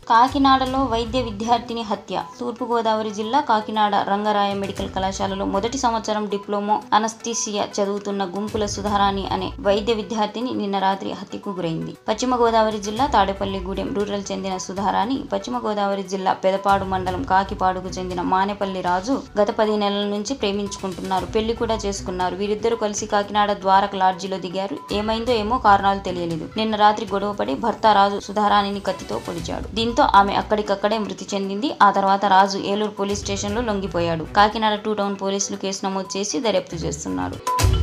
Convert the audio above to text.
కాకినాడలో వైద్య విద్యార్థిని హత్య తూర్పుగోదావరి జిల్లా కాకినాడ రంగరాయ మెడికల్ కళాశాలలో మొదటి సంవత్సరం డిప్లొమో అనస్థీసియా చదువుతున్న గుంపుల సుధారాణి అనే వైద్య విద్యార్థిని నిన్న రాత్రి హత్యకు గురైంది పశ్చిమ గోదావరి జిల్లా తాడేపల్లిగూడెం రూరల్ చెందిన సుధారాణి పశ్చిమ గోదావరి జిల్లా పెదపాడు మండలం కాకిపాడుకు చెందిన మానేపల్లి రాజు గత పది నెలల నుంచి ప్రేమించుకుంటున్నారు పెళ్లి కూడా చేసుకున్నారు వీరిద్దరూ కలిసి కాకినాడ ద్వారక లాడ్జిలో దిగారు ఏమైందో ఏమో కారణాలు తెలియలేదు నిన్న రాత్రి గొడవపడి భర్త రాజు సుధారాణిని కత్తితో పొడిచాడు దీంతో ఆమె అక్కడికక్కడే మృతి చెందింది ఆ తర్వాత రాజు ఏలూరు పోలీస్ స్టేషన్లో లొంగిపోయాడు కాకినాడ టూ టౌన్ పోలీసులు కేసు నమోదు చేసి దర్యాప్తు చేస్తున్నారు